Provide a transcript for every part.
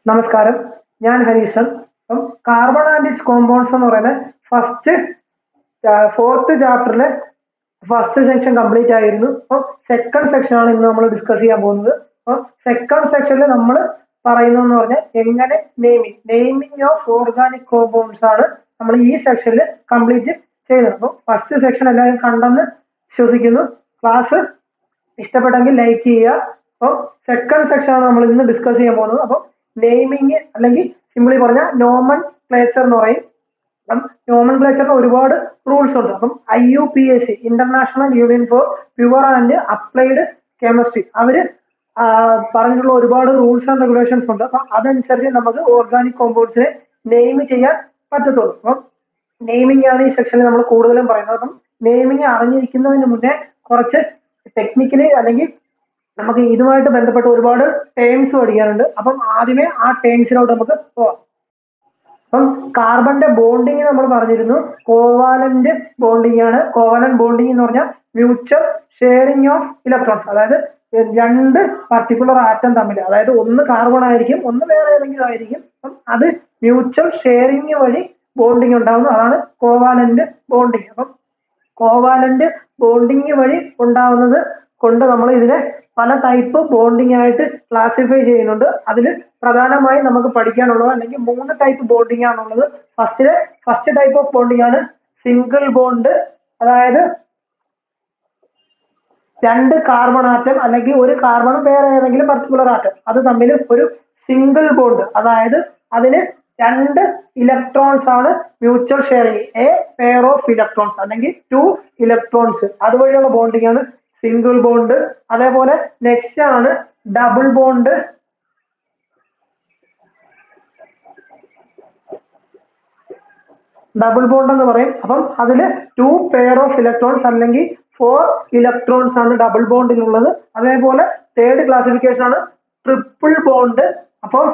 നമസ്കാരം ഞാൻ ഹരീഷൻ അപ്പം കാർബൺ ആൻഡ് ഇറ്റ്സ് കോമ്പൗണ്ട്സ് എന്ന് പറയുന്നത് ഫസ്റ്റ് ഫോർത്ത് ചാപ്റ്ററിലെ ഫസ്റ്റ് സെക്ഷൻ കംപ്ലീറ്റ് ആയിരുന്നു അപ്പം സെക്കൻഡ് സെക്ഷൻ ആണ് ഇന്ന് നമ്മൾ ഡിസ്കസ് ചെയ്യാൻ പോകുന്നത് അപ്പം സെക്കൻഡ് സെക്ഷനിൽ നമ്മൾ പറയുന്നതെന്ന് പറഞ്ഞാൽ എങ്ങനെ naming naming of organic compounds ആണ് നമ്മൾ ഈ സെക്ഷനിൽ കംപ്ലീറ്റ് ചെയ്യുന്നത് അപ്പം ഫസ്റ്റ് സെക്ഷൻ എല്ലാവരും കണ്ടെന്ന് വിശ്വസിക്കുന്നു ക്ലാസ് ഇഷ്ടപ്പെട്ടെങ്കിൽ ലൈക്ക് ചെയ്യുക അപ്പോൾ സെക്കൻഡ് സെക്ഷൻ ആണ് നമ്മൾ ഇന്ന് ഡിസ്കസ് ചെയ്യാൻ പോകുന്നത് അപ്പം നെയിമിങ് അല്ലെങ്കിൽ സിംപിളി പറഞ്ഞാൽ നോമൻ ക്ലേച്ചർ എന്ന് പറയും അപ്പം നോമൻ ക്ലേച്ചറിന് ഒരുപാട് റൂൾസ് ഉണ്ട് അപ്പം I U P S C international union for pure and applied chemistry അവര് ആ, പറഞ്ഞിട്ടുള്ള ഒരുപാട് റൂൾസ് ആൻഡ് റെഗുലേഷൻസ് ഉണ്ട് അപ്പം അതനുസരിച്ച് നമുക്ക് ഓർഗാനിക് കോമ്പൗണ്ട്സിനെ നെയിം ചെയ്യാൻ പറ്റത്തുള്ളൂ അപ്പം നെയിമിംഗ് ആണ് ഈ സെക്ഷനിൽ നമ്മൾ കൂടുതലും പറയുന്നത് അപ്പം നെയിമിംഗ് അറിഞ്ഞിരിക്കുന്നതിന് മുന്നേ കുറച്ച് ടെക്നിക്കലി അല്ലെങ്കിൽ നമുക്ക് ഇതുമായിട്ട് ബന്ധപ്പെട്ട ഒരുപാട് ടേംസ് പഠിക്കാനുണ്ട് അപ്പം ആദ്യമേ ആ ടേംസിലോട്ട് നമുക്ക് പോവാം അപ്പം കാർബണിന്റെ ബോണ്ടിങ് നമ്മൾ പറഞ്ഞിരുന്നു കോവാലന്റ് ബോണ്ടിങ് ആണ് കോവാലന്റ് ബോണ്ടിങ് എന്ന് പറഞ്ഞാൽ മ്യൂച്വൽ ഷെയറിംഗ് ഓഫ് ഇലക്ട്രോൺസ് അതായത് രണ്ട് പർട്ടിക്കുലർ ആറ്റം തമ്മിൽ അതായത് ഒന്ന് കാർബൺ ആയിരിക്കും ഒന്ന് വേറെ ഏതെങ്കിലും ആയിരിക്കും അപ്പം അത് മ്യൂച്വൽ ഷെയറിംഗ് വഴി ബോണ്ടിങ് ഉണ്ടാവുന്നു അതാണ് കോവാലന്റ് ബോണ്ടിങ് അപ്പം കോവാലന്റ് ബോണ്ടിങ് വഴി ഉണ്ടാവുന്നത് കൊണ്ട് നമ്മൾ ഇതിനെ പല ടൈപ്പ് ബോണ്ടിങ് ആയിട്ട് ക്ലാസിഫൈ ചെയ്യുന്നുണ്ട് അതിൽ പ്രധാനമായും നമുക്ക് പഠിക്കാനുള്ളത് അല്ലെങ്കിൽ മൂന്ന് ടൈപ്പ് ബോണ്ടിങ് ആണുള്ളത് ഫസ്റ്റിലെ ഫസ്റ്റ് ടൈപ്പ് ഓഫ് ബോണ്ടിങ് ആണ് സിംഗിൾ ബോണ്ട് അതായത് രണ്ട് കാർബൺ ആറ്റം അല്ലെങ്കിൽ ഒരു കാർബണും വേറെ ഏതെങ്കിലും പർട്ടിക്കുലർ ആറ്റം അത് തമ്മിൽ ഒരു സിംഗിൾ ബോണ്ട് അതായത് അതിന് രണ്ട് ഇലക്ട്രോൺസ് ആണ് mutual sharing a pair of electrons അല്ലെങ്കിൽ ടു ഇലക്ട്രോൺസ് അതുവഴിയുള്ള ബോണ്ടിങ് ആണ് സിംഗിൾ ബോണ്ട് അതേപോലെ നെക്സ്റ്റ് ആണ് ഡബിൾ ബോണ്ട് ഡബിൾ ബോണ്ട് എന്ന് പറയും അപ്പം അതിൽ ടു പെയർ ഓഫ് ഇലക്ട്രോൺസ് അല്ലെങ്കിൽ ഫോർ ഇലക്ട്രോൺസ് ആണ് ഡബിൾ ബോണ്ടിനുള്ളത് അതേപോലെ തേർഡ് ക്ലാസിഫിക്കേഷൻ ആണ് ട്രിപ്പിൾ ബോണ്ട് അപ്പോൾ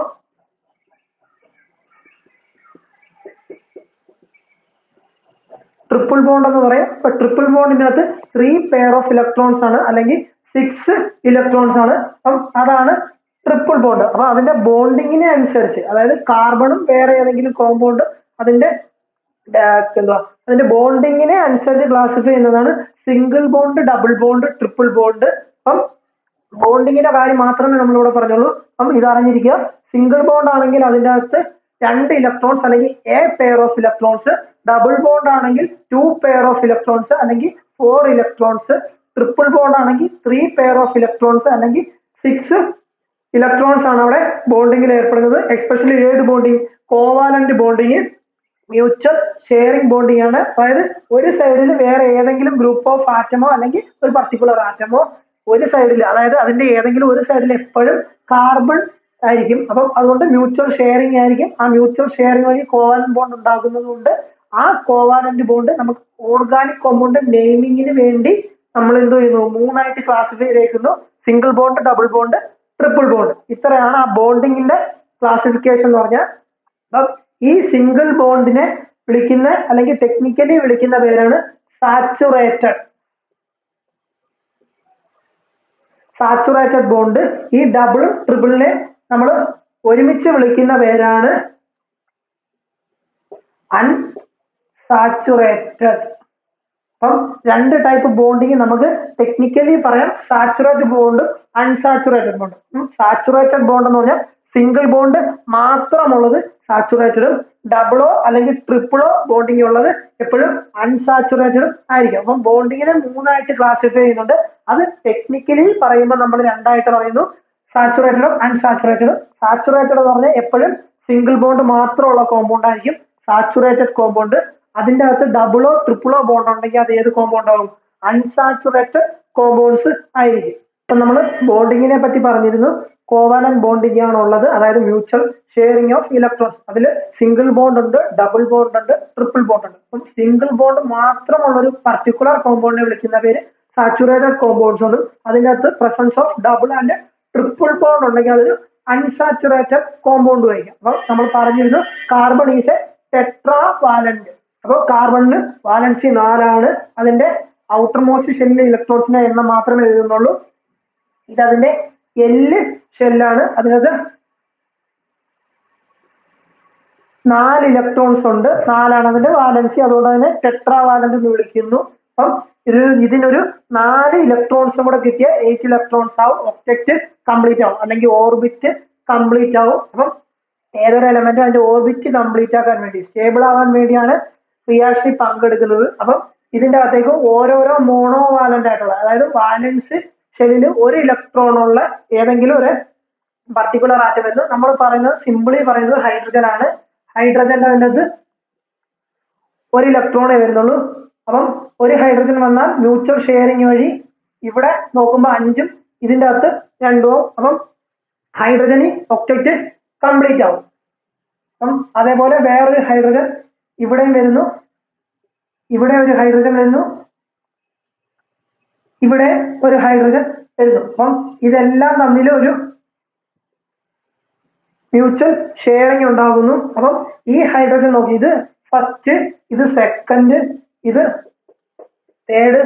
ട്രിപ്പിൾ ബോണ്ട് എന്ന് പറയും ഇപ്പൊ ട്രിപ്പിൾ ബോണ്ടിനകത്ത് ത്രീ പെയർ ഓഫ് ഇലക്ട്രോൺസ് ആണ് അല്ലെങ്കിൽ സിക്സ് ഇലക്ട്രോൺസ് ആണ് അപ്പം അതാണ് ട്രിപ്പിൾ ബോണ്ട് അപ്പൊ അതിന്റെ ബോണ്ടിങ്ങിനെ അനുസരിച്ച് അതായത് കാർബണും വേറെ ഏതെങ്കിലും കോമ്പൗണ്ട് അതിന്റെ ഡാ- എന്തുവാ അതിന്റെ ബോണ്ടിങ്ങിനെ അനുസരിച്ച് ക്ലാസിഫൈ ചെയ്യുന്നതാണ് single bond double bond triple bond അപ്പം ബോണ്ടിങ്ങിന്റെ കാര്യം മാത്രമേ നമ്മളിവിടെ പറഞ്ഞുള്ളൂ അപ്പം ഇത് അറിഞ്ഞിരിക്കുക സിംഗിൾ ബോണ്ട് ആണെങ്കിൽ അതിൻ്റെ അകത്ത് രണ്ട് ഇലക്ട്രോൺസ് അല്ലെങ്കിൽ a pair of electrons double bond ആണെങ്കിൽ ടു പെയർ ഓഫ് ഇലക്ട്രോൺസ് അല്ലെങ്കിൽ ഫോർ ഇലക്ട്രോൺസ് ട്രിപ്പിൾ ബോണ്ട് ആണെങ്കിൽ ത്രീ പെയർ ഓഫ് ഇലക്ട്രോൺസ് അല്ലെങ്കിൽ സിക്സ് ഇലക്ട്രോൺസ് ആണ് അവിടെ ബോണ്ടിങ്ങിൽ ഏർപ്പെടുന്നത് എക്സ്പെഷ്യലി ഏത് bonding covalent bonding mutual sharing bonding ആണ് അതായത് ഒരു സൈഡിൽ വേറെ ഏതെങ്കിലും ഗ്രൂപ്പ് ഓഫ് ആറ്റമോ അല്ലെങ്കിൽ ഒരു പർട്ടിക്കുലർ ആറ്റമോ ഒരു സൈഡിൽ അതായത് അതിന്റെ ഏതെങ്കിലും ഒരു സൈഡിൽ എപ്പോഴും കാർബൺ ആയിരിക്കും അപ്പം അതുകൊണ്ട് മ്യൂച്വൽ ഷെയറിംഗ് ആയിരിക്കും ആ മ്യൂച്വൽ ഷെയറിംഗ് വഴി കോവാലന്റ് ബോണ്ട് ഉണ്ടാകുന്നത് കൊണ്ട് ആ കോവാലന്റ് ബോണ്ട് നമുക്ക് ഓർഗാനിക് കോമ്പൗണ്ട് നെയിമിങ്ങിന് വേണ്ടി നമ്മൾ എന്ത് ചെയ്യുന്നു മൂന്നായിട്ട് ക്ലാസിഫൈ ചെയ്തേക്കുന്നു single bond double bond triple bond ഇത്രയാണ് ആ ബോണ്ടിങ്ങിന്റെ ക്ലാസിഫിക്കേഷൻ എന്ന് പറഞ്ഞാൽ അപ്പം ഈ സിംഗിൾ ബോണ്ടിനെ വിളിക്കുന്ന അല്ലെങ്കിൽ ടെക്നിക്കലി വിളിക്കുന്ന പേരാണ് സാച്ചുറേറ്റഡ് സാച്ചുറേറ്റഡ് ബോണ്ട് ഈ ഡബിളും ട്രിപ്പിളിനെ നമ്മൾ ഒരുമിച്ച് വിളിക്കുന്ന പേരാണ് അൺസാച്ചുറേറ്റഡ് അപ്പം രണ്ട് ടൈപ്പ് ബോണ്ടിങ് നമുക്ക് ടെക്നിക്കലി പറയാം സാച്ചുറേറ്റഡ് ബോണ്ടും അൺസാച്ചുറേറ്റഡ് ബോണ്ടും സാച്ചുറേറ്റഡ് ബോണ്ട് എന്ന് പറഞ്ഞാൽ സിംഗിൾ ബോണ്ട് മാത്രമുള്ളത് സാച്ചുറേറ്റഡും ഡബിളോ അല്ലെങ്കിൽ ട്രിപ്പിളോ ബോണ്ടിങ് ഉള്ളത് എപ്പോഴും അൺസാച്ചുറേറ്റഡും ആയിരിക്കും അപ്പം ബോണ്ടിങ്ങിനെ മൂന്നായിട്ട് ക്ലാസിഫൈ ചെയ്യുന്നുണ്ട് അത് ടെക്നിക്കലി പറയുമ്പോൾ നമ്മൾ രണ്ടായിട്ട് പറയുന്നു സാച്ചുറേറ്റഡും അൺസാച്ചുറേറ്റഡും സാച്ചുറേറ്റഡ് എന്ന് പറഞ്ഞാൽ എപ്പോഴും സിംഗിൾ ബോണ്ട് മാത്രമുള്ള കോമ്പൗണ്ട് ആയിരിക്കും സാച്ചുറേറ്റഡ് കോമ്പൗണ്ട് അതിന്റെ അകത്ത് ഡബിളോ ട്രിപ്പിളോ ബോണ്ട് ഉണ്ടെങ്കിൽ അത് ഏത് കോമ്പൗണ്ട് ആവും അൺസാച്ചുറേറ്റഡ് കോമ്പൗണ്ട്സ് ആയിരിക്കും ഇപ്പൊ നമ്മൾ ബോണ്ടിങ്ങിനെ പറ്റി പറഞ്ഞിരുന്നു കോവാലൻ ബോണ്ടിങ് ആണ് ഉള്ളത് അതായത് മ്യൂച്വൽ ഷെയറിംഗ് ഓഫ് ഇലക്ട്രോൺസ് അതിൽ സിംഗിൾ ബോണ്ട് ഉണ്ട് ഡബിൾ ബോണ്ട് ഉണ്ട് ട്രിപ്പിൾ ബോണ്ട് ഉണ്ട് അപ്പം സിംഗിൾ ബോണ്ട് മാത്രമുള്ള ഒരു പർട്ടിക്കുലർ കോമ്പൗണ്ടിനെ വിളിക്കുന്ന പേര് സാച്ചുറേറ്റഡ് കോമ്പൗണ്ട്സ് ഉണ്ട് അതിൻ്റെ അകത്ത് presence of double and triple bond ഉണ്ടെങ്കിൽ അതൊരു അൺസാച്ചുറേറ്റഡ് കോമ്പൗണ്ട് ആയിരിക്കും അപ്പോൾ നമ്മൾ പറഞ്ഞിരുന്നു carbon is a tetravalent അപ്പോൾ കാർബണിന് വാലൻസി നാലാണ് അതിന്റെ ഔട്ടർ മോസ്റ്റ് ഷെല്ലിലെ ഇലക്ട്രോൺസിന്റെ എണ്ണം മാത്രമേ എഴുതുന്നുള്ളൂ ഇതതിന്റെ എല്ല് ഷെല്ലാണ് അതിനകത്ത് നാല് ഇലക്ട്രോൺസ് ഉണ്ട് നാലാണ് അതിന്റെ വാലൻസി അതുകൊണ്ട് തന്നെ ടെട്രാ വാലന്റ് എന്ന് വിളിക്കുന്നു അപ്പം ഇത് ഇതിനൊരു നാല് ഇലക്ട്രോൺസും കൂടെ കിട്ടിയ എയ്റ്റ് ഇലക്ട്രോൺസ് ആവും ഒബ്ജക്റ്റ് കംപ്ലീറ്റ് ആവും അല്ലെങ്കിൽ ഓർബിറ്റ് കംപ്ലീറ്റ് ആവും അപ്പം ഏതൊരു എലമെന്റും അതിന്റെ ഓർബിറ്റ് കംപ്ലീറ്റ് ആക്കാൻ വേണ്ടി സ്റ്റേബിൾ ആവാൻ വേണ്ടിയാണ് റിയാക്ഷനിൽ പങ്കെടുക്കുന്നത് അപ്പം ഇതിന്റെ അകത്തേക്ക് ഓരോരോ മോണോ വാലന്റ് ആയിട്ടുള്ള അതായത് വാലൻസ് ഷെല്ലിൽ ഒരു ഇലക്ട്രോൺ ഉള്ള ഏതെങ്കിലും ഒരു പർട്ടിക്കുലർ ആറ്റം എന്ന് നമ്മൾ പറയുന്നത് സിമ്പിളി പറയുന്നത് ഹൈഡ്രജൻ ആണ് ഹൈഡ്രജന്റെ അതിനകത്ത് ഒരു ഇലക്ട്രോണേ വരുന്നുള്ളൂ അപ്പം ഒരു ഹൈഡ്രജൻ വന്നാൽ മ്യൂച്വൽ ഷെയറിങ് വഴി ഇവിടെ നോക്കുമ്പോൾ അഞ്ചും ഇതിന്റെ അകത്ത് രണ്ടും അപ്പം ഹൈഡ്രജന് ഒക്ടേറ്റ് കംപ്ലീറ്റ് ആവും അപ്പം അതേപോലെ വേറൊരു ഹൈഡ്രജൻ ഇവിടെയും വരുന്നു ഇവിടെ ഒരു ഹൈഡ്രജൻ വരുന്നു ഇവിടെ ഒരു ഹൈഡ്രജൻ വരുന്നു അപ്പം ഇതെല്ലാം തമ്മിൽ ഒരു മ്യൂച്വൽ ഷെയറിങ് ഉണ്ടാകുന്നു അപ്പം ഈ ഹൈഡ്രജൻ നോക്കി ഇത് ഫസ്റ്റ് ഇത് സെക്കൻഡ് ഇത് തേർഡ്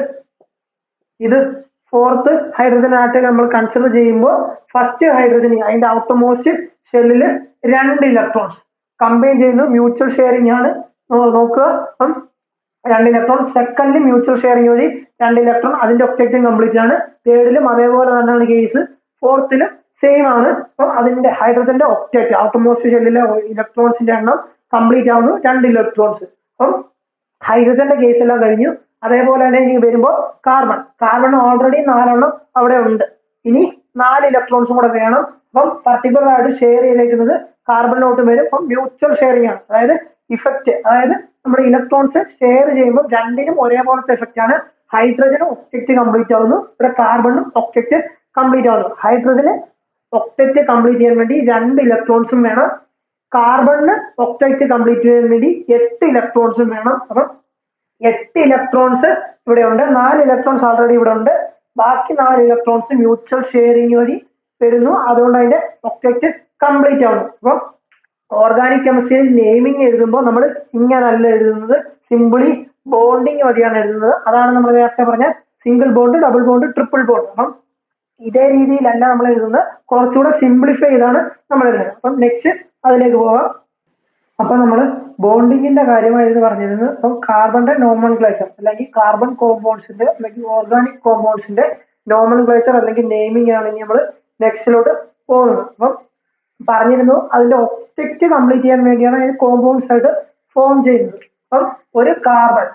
ഇത് ഫോർത്ത് ഹൈഡ്രജൻ ആയിട്ട് നമ്മൾ കൺസിഡർ ചെയ്യുമ്പോൾ ഫസ്റ്റ് ഹൈഡ്രജൻ അതിന്റെ ഔട്ടർമോസ്റ്റ് ഷെല്ലിൽ രണ്ട് ഇലക്ട്രോൺസ് കമ്പൈൻ ചെയ്യുന്നു മ്യൂച്വൽ ഷെയറിംഗ് ആണ് നോ- നോക്കുക അപ്പം രണ്ട് ഇലക്ട്രോൺ സെക്കൻഡിൽ മ്യൂച്വൽ ഷെയറിംഗ് വഴി രണ്ട് ഇലക്ട്രോൺ അതിന്റെ ഒബ്ജക്റ്റും കംപ്ലീറ്റ് ആണ് തേർഡിലും അതേപോലെ തന്നെയാണ് കേസ് ഫോർത്തിലും സെയിം ആണ് അപ്പം അതിന്റെ ഹൈഡ്രജന്റെ ഒബ്ജക്റ്റ് ഔട്ടർമോസ്റ്റ് ഷെല്ലിലെ ഇലക്ട്രോൺസിന്റെ എണ്ണം കംപ്ലീറ്റ് ആവുന്നു രണ്ട് ഇലക്ട്രോൺസ് അപ്പം ഹൈഡ്രജന്റെ കേസ് എല്ലാം കഴിഞ്ഞു അതേപോലെ തന്നെ ഇനി വരുമ്പോൾ കാർബൺ കാർബൺ ഓൾറെഡി നാലെണ്ണം അവിടെ ഉണ്ട് ഇനി നാല് ഇലക്ട്രോൺസും കൂടെ വേണം അപ്പം പർട്ടിക്കുലർ ആയിട്ട് ഷെയർ ചെയ്തേക്കുന്നത് കാർബണിലോട്ട് വരും അപ്പം മ്യൂച്വൽ ഷെയറിംഗ് ആണ് അതായത് ഇഫക്റ്റ് അതായത് നമ്മുടെ ഇലക്ട്രോൺസ് ഷെയർ ചെയ്യുമ്പോൾ രണ്ടിനും ഒരേപോലത്തെ എഫക്റ്റ് ആണ് ഹൈഡ്രജനും ഒക്ടക്റ്റ് കംപ്ലീറ്റ് ആവുന്നു ഇവിടെ കാർബണും ഒക്ടക്റ്റ് കംപ്ലീറ്റ് ആവുന്നു ഹൈഡ്രജന് ഒക്ടക്റ്റ് കംപ്ലീറ്റ് ചെയ്യാൻ വേണ്ടി രണ്ട് ഇലക്ട്രോൺസും വേണം കാർബണിന് ഒക്ടക്റ്റ് കംപ്ലീറ്റ് ചെയ്യാൻ വേണ്ടി എട്ട് ഇലക്ട്രോൺസും വേണം അപ്പം എട്ട് ഇലക്ട്രോൺസ് ഇവിടെ ഉണ്ട് നാല് ഇലക്ട്രോൺസ് ഓൾറെഡി ഇവിടെ ഉണ്ട് ബാക്കി നാല് ഇലക്ട്രോൺസ് മ്യൂച്വൽ ഷെയറിംഗ് വഴി വരുന്നു അതുകൊണ്ട് അതിന്റെ ഒക്ടക്റ്റ് കംപ്ലീറ്റ് ആവുന്നു അപ്പം ഓർഗാനിക് കെമിസ്ട്രിയിൽ നെയിമിംഗ് എഴുതുമ്പോൾ നമ്മൾ ഇങ്ങനല്ല എഴുതുന്നത് സിമ്പിളി ബോണ്ടിങ് വഴിയാണ് എഴുതുന്നത് അതാണ് നമ്മൾ നേരത്തെ പറഞ്ഞ single bond double bond triple bond അപ്പം ഇതേ രീതിയിലല്ല നമ്മൾ എഴുതുന്നത് കുറച്ചുകൂടെ സിംപ്ലിഫൈ ചെയ്താണ് നമ്മൾ എഴുതുന്നത് അപ്പം നെക്സ്റ്റ് അതിലേക്ക് പോവാം അപ്പൊ നമ്മൾ ബോണ്ടിങ്ങിന്റെ കാര്യമായിരുന്നു പറഞ്ഞിരുന്നത് അപ്പം കാർബണിന്റെ നോമൺ ഗ്ലേച്ചർ അല്ലെങ്കിൽ കാർബൺ കോമ്പൗണ്ട്സിന്റെ അല്ലെങ്കിൽ ഓർഗാനിക് കോമ്പൗണ്ട്സിന്റെ നോമൺ ഗ്ലേച്ചർ അല്ലെങ്കിൽ നെയിമിംഗ് ആണ് ഇനി നമ്മൾ നെക്സ്റ്റിലോട്ട് പോകുന്നത് അപ്പം പറഞ്ഞിരുന്നു അതിന്റെ ഒബ്ജക്റ്റ് കംപ്ലീറ്റ് ചെയ്യാൻ വേണ്ടിയാണ് അതിന് കോമ്പൗണ്ട്സ് ആയിട്ട് ഫോം ചെയ്യുന്നത് അപ്പം ഒരു കാർബൺ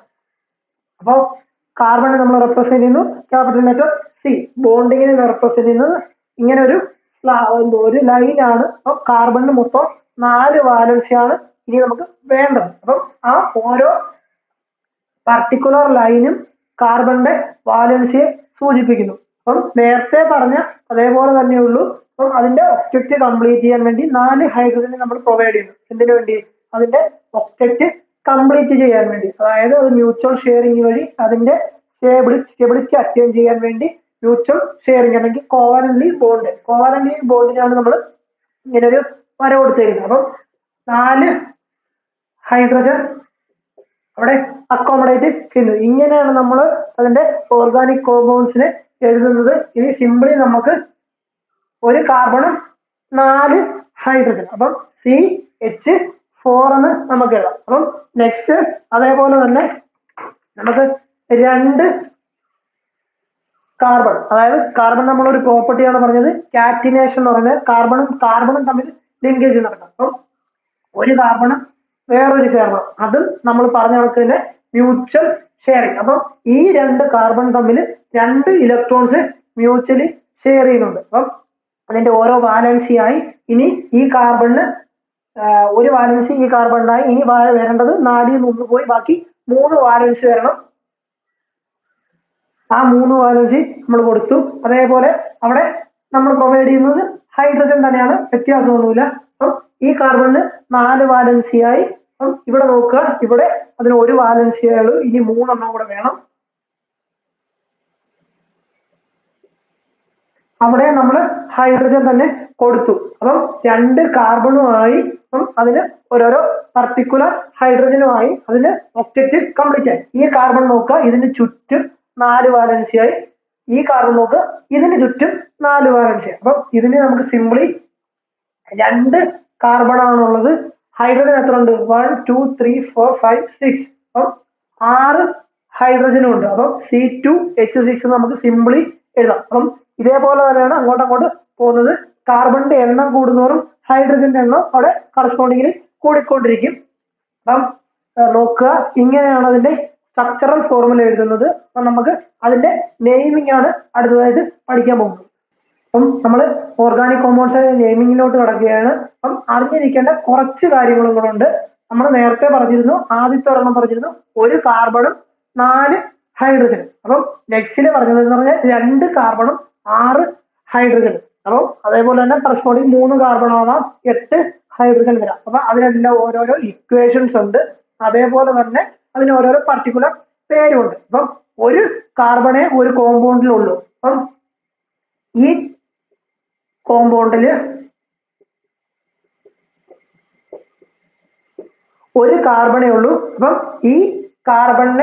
അപ്പോൾ കാർബൺ നമ്മൾ റെപ്രസെന്റ് ചെയ്യുന്നു ക്യാപിറ്റൽ ലെറ്റർ സി ബോണ്ടിങ്ങിനെ റെപ്രസെന്റ് ചെയ്യുന്നത് ഇങ്ങനെ ഒരു സ്ലാ- എന്തോ ഒരു ലൈനാണ് അപ്പം കാർബണിന് മൊത്തം നാല് വാലൻസി ആണ് ഇനി നമുക്ക് വേണ്ടത് അപ്പം ആ ഓരോ പർട്ടിക്കുലർ ലൈനും കാർബണിന്റെ വാലൻസിയെ സൂചിപ്പിക്കുന്നു അപ്പം നേരത്തെ പറഞ്ഞ അതേപോലെ തന്നെയുള്ളൂ അപ്പം അതിന്റെ ഒബ്ജക്റ്റ് കംപ്ലീറ്റ് ചെയ്യാൻ വേണ്ടി നാല് ഹൈഡ്രജൻ നമ്മൾ പ്രൊവൈഡ് ചെയ്യുന്നു എന്തിനു വേണ്ടി അതിന്റെ ഒബ്ജക്റ്റ് കംപ്ലീറ്റ് ചെയ്യാൻ വേണ്ടി അതായത് അത് മ്യൂച്വൽ ഷെയറിംഗ് വഴി അതിന്റെ സ്റ്റേബിളി സ്റ്റെബിലിറ്റി അറ്റൈൻ ചെയ്യാൻ വേണ്ടി മ്യൂച്വൽ ഷെയറിംഗ് അല്ലെങ്കിൽ കോവാലന്റി ബോണ്ട് കോവാലന്റി ബോണ്ടിനാണ് നമ്മൾ ഇങ്ങനെ ഒരു വര കൊടുത്തിരിക്കുന്നത് അപ്പം നാല് ഹൈഡ്രജൻ അവിടെ അക്കോമഡേറ്റ് ചെയ്യുന്നത് ഇങ്ങനെയാണ് നമ്മൾ അതിന്റെ ഓർഗാനിക് കോമ്പൗണ്ട്സിനെ എഴുതുന്നത് ഇനി സിമ്പിളി നമുക്ക് ഒരു കാർബണും നാല് ഹൈഡ്രജൻ അപ്പം സി എച്ച് ഫോർ എന്ന് നമുക്ക് എഴുതാം അപ്പം നെക്സ്റ്റ് അതേപോലെ തന്നെ നമുക്ക് രണ്ട് കാർബൺ അതായത് കാർബൺ നമ്മളൊരു പ്രോപ്പർട്ടിയാണ് പറഞ്ഞത് കാറ്റിനേഷൻ എന്ന് പറയുന്നത് കാർബണും കാർബണും തമ്മിൽ ലിങ്കേജ് നടക്കണം അപ്പം ഒരു കാർബണും വേറൊരു കാർബൺ അതും നമ്മൾ പറഞ്ഞ കണക്ക് തന്നെ മ്യൂച്വൽ ഷെയറിങ് അപ്പം ഈ രണ്ട് കാർബൺ തമ്മിൽ രണ്ട് ഇലക്ട്രോൺസ് മ്യൂച്വലി ഷെയർ ചെയ്യുന്നുണ്ട് അപ്പം അതിന്റെ ഓരോ വാലൻസിയായി ഇനി ഈ കാർബണിന് ഒരു വാലൻസി ഈ കാർബണിനായി ഇനി വാ- വരേണ്ടത് നാലിൽ നിന്ന് ഒന്ന് പോയി ബാക്കി മൂന്ന് വാലൻസി വരണം ആ മൂന്ന് വാലൻസി നമ്മൾ കൊടുത്തു അതേപോലെ അവിടെ നമ്മൾ പ്രൊവൈഡ് ചെയ്യുന്നത് ഹൈഡ്രജൻ തന്നെയാണ് വ്യത്യാസമൊന്നുമില്ല അപ്പം ഈ കാർബണിന് നാല് വാലൻസിയായി അപ്പം ഇവിടെ നോക്കുക ഇവിടെ അതിന് ഒരു വാലൻസിയുള്ളൂ ഇനി മൂന്നെണ്ണം കൂടെ വേണം അവിടെ നമ്മൾ ഹൈഡ്രജൻ തന്നെ കൊടുത്തു അപ്പം രണ്ട് കാർബണുമായി അപ്പം അതിന് ഓരോരോ പർട്ടിക്കുലർ ഹൈഡ്രജനുമായി അതിന് ഒബ്ജക്റ്റ് കംപ്ലീറ്റ് ആയി ഈ കാർബൺ നോക്കുക ഇതിന് ചുറ്റും നാല് വാലൻസിയായി ഈ കാർബൺ നോക്കുക ഇതിന് ചുറ്റും നാല് വാലൻസിയായി അപ്പം ഇതിന് നമുക്ക് സിംപിളി രണ്ട് കാർബൺ ആണുള്ളത് ഹൈഡ്രജൻ എത്ര ഉണ്ട് one two three four five six അപ്പം ആറ് ഹൈഡ്രജനും ഉണ്ട് അപ്പം സി ടു എച്ച് സിക്സ് നമുക്ക് സിംപിളി എഴുതാം അപ്പം ഇതേപോലെ തന്നെയാണ് അങ്ങോട്ട് അങ്ങോട്ട് പോകുന്നത് കാർബണിന്റെ എണ്ണം കൂടുന്നതോറും ഹൈഡ്രജന്റെ എണ്ണം അവിടെ കറസ്പോണ്ടിങ്ങിൽ കൂടിക്കൊണ്ടിരിക്കും അപ്പം ആ, നോക്കുക ഇങ്ങനെയാണ് അതിന്റെ സ്ട്രക്ചറൽ ഫോർമുല എഴുതുന്നത് അപ്പം നമുക്ക് അതിന്റെ നെയിമിംഗ് ആണ് അടുത്തതായിട്ട് പഠിക്കാൻ പോകുന്നത് അപ്പം നമ്മൾ ഓർഗാനിക് കോമ്പൗണ്ട്സ് നെയിമിങ്ങിലോട്ട് കിടക്കുകയാണ് അപ്പം അറിഞ്ഞിരിക്കേണ്ട കുറച്ച് കാര്യങ്ങളും കൂടെ ഉണ്ട് നമ്മൾ നേരത്തെ പറഞ്ഞിരുന്നു ആദ്യത്തെ ഒരെണ്ണം പറഞ്ഞിരുന്നു ഒരു കാർബണും നാല് ഹൈഡ്രജൻ അപ്പം നെക്സ്റ്റിൽ പറഞ്ഞത് എന്ന് പറഞ്ഞാൽ രണ്ട് കാർബണും ആറ് ഹൈഡ്രജൻ അപ്പം അതേപോലെ തന്നെ കറസ്പോണ്ടിങ് മൂന്ന് കാർബൺ ആവാം എട്ട് ഹൈഡ്രജൻ വരാം അപ്പൊ അതിനെല്ലാം ഓരോരോ ഇക്വേഷൻസ് ഉണ്ട് അതേപോലെ തന്നെ അതിന് ഓരോരോ പർട്ടിക്കുലർ പേരുണ്ട് അപ്പം ഒരു കാർബണേ ഒരു കോമ്പൗണ്ടിലുള്ളൂ അപ്പം ഈ കോമ്പൗണ്ടില് ഒരു കാർബണേ ഉള്ളൂ അപ്പം ഈ കാർബണിനെ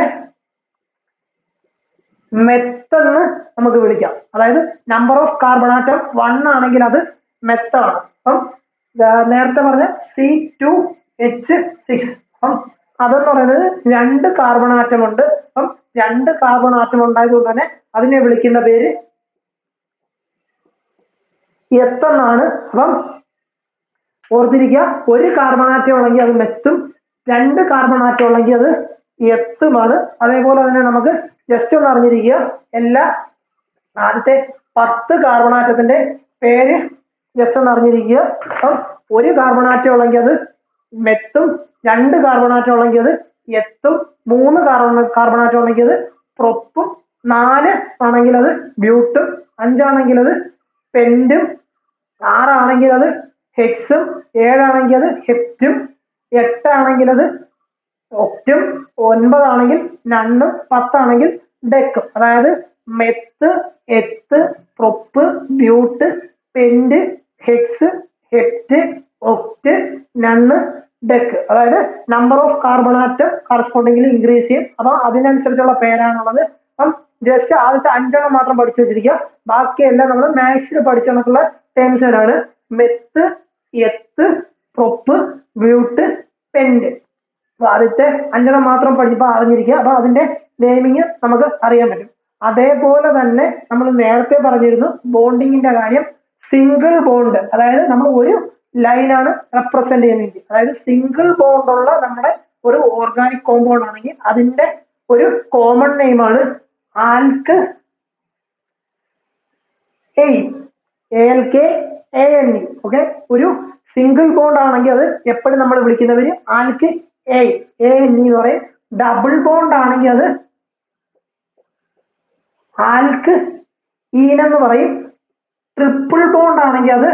മെത്തെന്ന് നമുക്ക് വിളിക്കാം അതായത് number of carbon atom one ആണെങ്കിൽ അത് മെത്താണ് അപ്പം ആ, നേരത്തെ പറഞ്ഞ സി ടു എച്ച് സിക്സ് അപ്പം അതെന്ന് പറയുന്നത് രണ്ട് കാർബൺ ആറ്റം ഉണ്ട് അപ്പം രണ്ട് കാർബൺ ആറ്റം ഉണ്ടായതുകൊണ്ട് തന്നെ അതിനെ വിളിക്കുന്ന പേര് എത്തെന്നാണ് അപ്പം ഓർത്തിരിക്കുക ഒരു കാർബൺ ആറ്റം ഉള്ളെങ്കിൽ അത് മെത്തും രണ്ട് കാർബൺ ആറ്റം ഉള്ളെങ്കിൽ അത് എത്തുമാണ് അതേപോലെ തന്നെ നമുക്ക് ജസ്റ്റ് ഒന്ന് അറിഞ്ഞിരിക്കുക എല്ലാ ആദ്യത്തെ പത്ത് കാർബൺ ആറ്റത്തിന്റെ പേര് ജസ്റ്റ് ഒന്ന് അറിഞ്ഞിരിക്കുക അപ്പം ഒരു കാർബൺ ആറ്റം ഉള്ളെങ്കിൽ അത് മെത്തും രണ്ട് കാർബൺ ആറ്റം ഉള്ളെങ്കിൽ അത് എത്തും മൂന്ന് കാർബൺ കാർബൺ ആറ്റം ഉള്ളെങ്കിൽ അത് പ്രൊപ്പും നാല് ആണെങ്കിൽ അത് ബ്യൂട്ടും അഞ്ചാണെങ്കിൽ അത് പെൻറ്റും ആറാണെങ്കിൽ അത് ഹെക്സും ഏഴാണെങ്കിൽ അത് ഹെപ്റ്റും എട്ടാണെങ്കിൽ അത് ഒക്റ്റും ഒൻപതാണെങ്കിൽ നണ്ണും പത്താണെങ്കിൽ ഡെക്കും അതായത് meth eth prop but pent hex hept oct non dec അതായത് നമ്പർ ഓഫ് കാർബൺ ആറ്റം കറസ്പോണ്ടിങ്ങിൽ ഇൻക്രീസ് ചെയ്യും അപ്പൊ അതിനനുസരിച്ചുള്ള പേരാണുള്ളത് അപ്പം ജസ്റ്റ് ആദ്യത്തെ അഞ്ചെണ്ണം മാത്രം പഠിച്ചു വെച്ചിരിക്കുക ബാക്കിയെല്ലാം നമ്മൾ മാത്സിൽ പഠിച്ച കണക്കുള്ള ടേംസുകളാണ് meth eth prop but pent അപ്പൊ ആദ്യത്തെ അഞ്ചെണ്ണം മാത്രം പഠിച്ചപ്പോൾ അറിഞ്ഞിരിക്കുക അപ്പൊ അതിന്റെ നെയിമിങ് നമുക്ക് അറിയാൻ പറ്റും അതേപോലെ തന്നെ നമ്മൾ നേരത്തെ പറഞ്ഞിരുന്നു ബോണ്ടിങ്ങിന്റെ കാര്യം സിംഗിൾ ബോണ്ട് അതായത് നമ്മൾ ഒരു ലൈനാണ് റെപ്രസെന്റ് ചെയ്യുന്നത് അതായത് സിംഗിൾ ബോണ്ട് ഉള്ള നമ്മുടെ ഒരു ഓർഗാനിക് കോമ്പൗണ്ട് ആണെങ്കിൽ അതിന്റെ ഒരു കോമൺ നെയിമാണ് ആൽക്ക് എയ് A L K A N E okay ഒരു സിംഗിൾ ബോണ്ട് ആണെങ്കിൽ അത് എപ്പോഴും നമ്മൾ വിളിക്കുന്നവര് ആൽക്ക് എ എ എൻ ഇ എന്ന് പറയും ഡബിൾ ബോണ്ട് ആണെങ്കിൽ അത് ആൽക്ക് ഈൻ എന്ന് പറയും ട്രിപ്പിൾ ബോണ്ട് ആണെങ്കിൽ അത്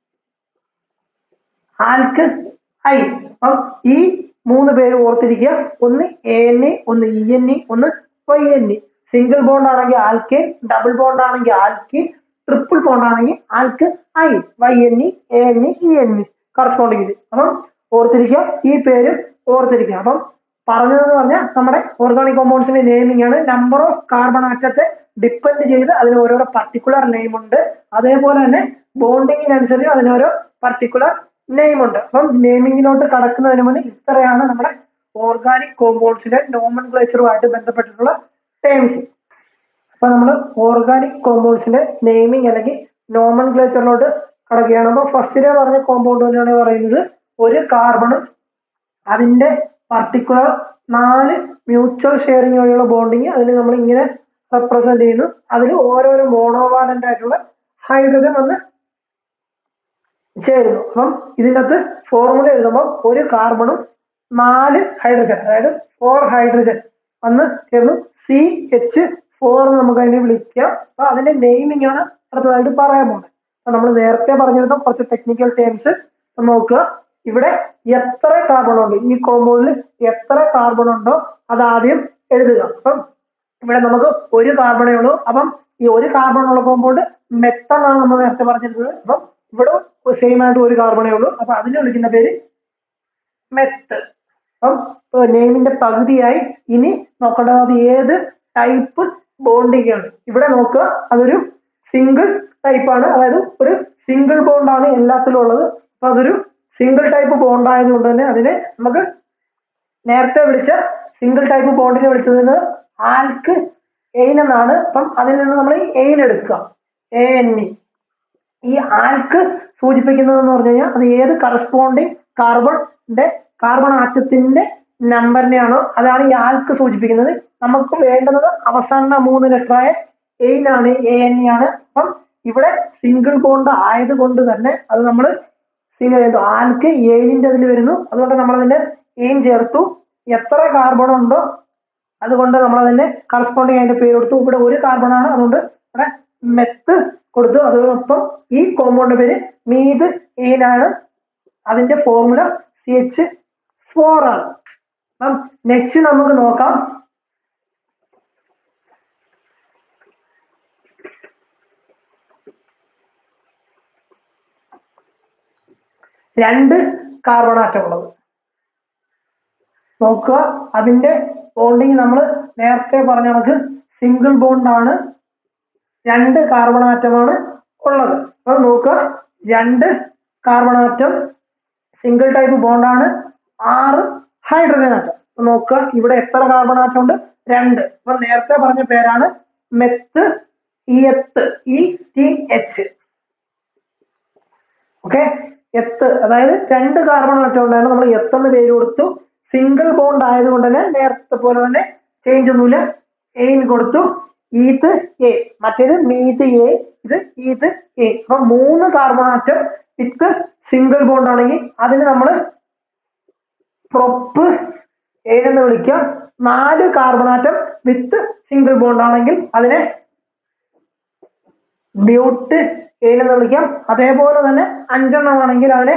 ആൽക്ക് ഐ അപ്പം ഈ മൂന്ന് പേര് ഓർത്തിരിക്കുക ഒന്ന് എ എൻ ഇ ഒന്ന് ഇ എൻ ഇ ഒന്ന് Y N E single bond ആണെങ്കിൽ ആൽക്കെ ഡബിൾ ബോണ്ട് ആണെങ്കിൽ ആൽക്കി ട്രിപ്പിൾ ബോണ്ട് ആണെങ്കിൽ ആൽക്ക് I Y N E A N E E N E corresponding അപ്പം ഓർത്തിരിക്കുക ഈ പേര് ഓർത്തിരിക്കുക അപ്പം പറഞ്ഞതെന്ന് പറഞ്ഞാൽ നമ്മുടെ ഓർഗാനിക് കോമ്പൗണ്ട്സിന്റെ നെയിമിംഗ് ആണ് നമ്പർ ഓഫ് കാർബൺ ആറ്റത്തെ ഡിപ്പെൻഡ് ചെയ്ത് അതിന് ഓരോരോ പർട്ടിക്കുലർ നെയിം ഉണ്ട് അതേപോലെ തന്നെ ബോണ്ടിങ്ങിനനുസരിച്ച് അതിന് ഓരോ പർട്ടിക്കുലർ നെയിം ഉണ്ട് അപ്പം നെയിമിങ്ങിലോട്ട് കടക്കുന്നതിന് മുന്നേ ഇത്രയാണ് നമ്മുടെ ഓർഗാനിക് കോമ്പൗണ്ട്സിന്റെ നോമൻ ക്ലേച്ചറുമായിട്ട് ബന്ധപ്പെട്ടിട്ടുള്ള ടേംസ് അപ്പൊ നമ്മൾ ഓർഗാനിക് കോമ്പൗണ്ട്സിന്റെ നെയിമിംഗ് അല്ലെങ്കിൽ നോമൻ ക്ലേച്ചറിലോട്ട് കടക്കുകയാണ് അപ്പൊ ഫസ്റ്റിലെ പറഞ്ഞ കോമ്പൗണ്ട് തന്നെയാണ് പറയുന്നത് ഒരു കാർബണും അതിന്റെ പർട്ടിക്കുലർ നാല് മ്യൂച്വൽ ഷെയറിംഗ് വഴിയുള്ള ബോണ്ടിങ് അതിന് നമ്മൾ ഇങ്ങനെ റെപ്രസെന്റ് ചെയ്യുന്നു അതിൽ ഓരോരോ മോണോവാലന്റ് ആയിട്ടുള്ള ഹൈഡ്രജൻ വന്ന് ചേരുന്നു അപ്പം ഇതിനകത്ത് ഫോർമുല എഴുതുമ്പോൾ ഒരു കാർബണും നാല് ഹൈഡ്രജൻ അതായത് ഫോർ ഹൈഡ്രജൻ വന്ന് ചേർന്ന് സി എച്ച് ഫോർ എന്ന് നമുക്ക് അതിനെ വിളിക്കാം അപ്പൊ അതിന്റെ നെയിമിംഗ് ആണ് അടുത്തതായിട്ട് പറയാൻ പോകുന്നത് അപ്പൊ നമ്മൾ നേരത്തെ പറഞ്ഞിരുന്ന കുറച്ച് ടെക്നിക്കൽ ടേംസ് നോക്കുക ഇവിടെ എത്ര കാർബൺ ഉണ്ട് ഈ കോമ്പൗണ്ടിൽ എത്ര കാർബൺ ഉണ്ടോ അത് ആദ്യം എഴുതുക അപ്പം ഇവിടെ നമുക്ക് ഒരു കാർബണേ ഉള്ളൂ അപ്പം ഈ ഒരു കാർബൺ ഉള്ള കോമ്പൗണ്ട് മെത്തന്നാണ് നമ്മൾ നേരത്തെ പറഞ്ഞിരുന്നത് അപ്പം ഇവിടെ സെയിം ആയിട്ട് ഒരു കാർബണേ ഉള്ളൂ അപ്പൊ അതിനെ വിളിക്കുന്ന പേര് മെത്ത് അപ്പം നെയിമിന്റെ പകുതിയായി ഇനി നോക്കേണ്ടത് അത് ഏത് ടൈപ്പ് ബോണ്ടിങ് ആണ് ഇവിടെ നോക്കുക അതൊരു സിംഗിൾ ടൈപ്പ് ആണ് അതായത് ഒരു സിംഗിൾ ബോണ്ട് ആണ് എല്ലാത്തിലും ഉള്ളത് അപ്പൊ അതൊരു സിംഗിൾ ടൈപ്പ് ബോണ്ട് ആയതുകൊണ്ട് തന്നെ അതിനെ നമുക്ക് നേരത്തെ വിളിച്ച സിംഗിൾ ടൈപ്പ് ബോണ്ടിനെ വിളിച്ചത് ആൽക്ക് എയിൻ എന്നാണ് അപ്പം അതിൽ നിന്ന് നമ്മൾ എയിൻ എടുക്കുക എ എൻ ഇ ഈ ആൽക്ക് സൂചിപ്പിക്കുന്നത് എന്ന് പറഞ്ഞു കഴിഞ്ഞാൽ അത് ഏത് കറസ്പോണ്ടിങ് കാർബണിന്റെ കാർബൺ ആറ്റത്തിന്റെ നമ്പറിനെയാണോ അതാണ് ഈ ആൽക്ക് സൂചിപ്പിക്കുന്നത് നമുക്ക് വേണ്ടുന്നത് അവസാന മൂന്ന് ലെറ്ററായ എയിൻ ആണ് എ എൻ ഇ ആണ് അപ്പം ഇവിടെ സിംഗിൾ ബോണ്ട് ആയതുകൊണ്ട് തന്നെ അത് നമ്മൾ ആൽക്ക് എയിനിന്റെ അതിൽ വരുന്നു അതുകൊണ്ട് നമ്മൾ അതിന്റെ എയിൻ ചേർത്തു എത്ര കാർബൺ ഉണ്ടോ അതുകൊണ്ട് നമ്മൾ അതിന്റെ കറസ്പോണ്ടിങ് അതിന്റെ പേര് കൊടുത്തു ഇവിടെ ഒരു കാർബൺ ആണ് അതുകൊണ്ട് ഇവിടെ മെത്ത് കൊടുത്തു അതോടൊപ്പം ഈ കോമ്പൗണ്ട് പേര് മീത് ഏനാണ് അതിന്റെ ഫോർമുല സി എച്ച് ഫോർ ആണ് അപ്പം നെക്സ്റ്റ് നമുക്ക് നോക്കാം രണ്ട് കാർബൺ ആറ്റം ഉള്ളത് നോക്കുക അതിന്റെ ബോണ്ടിങ് നമ്മൾ നേരത്തെ പറഞ്ഞ കണക്ക് സിംഗിൾ ബോണ്ടാണ് രണ്ട് കാർബൺ ആറ്റമാണ് ഉള്ളത് അപ്പൊ നോക്കുക രണ്ട് കാർബൺ ആറ്റം സിംഗിൾ ടൈപ്പ് ബോണ്ടാണ് ആറ് ഹൈഡ്രജൻ ആറ്റം അപ്പൊ നോക്കുക ഇവിടെ എത്ര കാർബൺ ആറ്റം ഉണ്ട് രണ്ട് അപ്പൊ നേരത്തെ പറഞ്ഞ പേരാണ് meth E eth E T H okay eth അതായത് രണ്ട് കാർബൺ ആറ്റം ഉണ്ടായിരുന്നു നമ്മൾ എത്ത് എന്ന് പേര് കൊടുത്തു സിംഗിൾ ബോണ്ട് ആയതുകൊണ്ട് തന്നെ നേരത്തെ പോലെ തന്നെ ചേഞ്ച് ഒന്നുമില്ല എയിൻ കൊടുത്തു ഈത്ത് എ മറ്റേത് മീത്ത് എ ഇത് ഈത്ത് എ അപ്പൊ മൂന്ന് carbon atom with single bond ആണെങ്കിൽ അതിന് നമ്മൾ പ്രൊപ്പ് ഏഴെന്ന് വിളിക്കാം നാല് carbon atom with single bond ആണെങ്കിൽ അതിനെ ബ്യൂട്ട് ഏഴെന്ന് വിളിക്കാം അതേപോലെ തന്നെ അഞ്ചെണ്ണം ആണെങ്കിൽ അതിനെ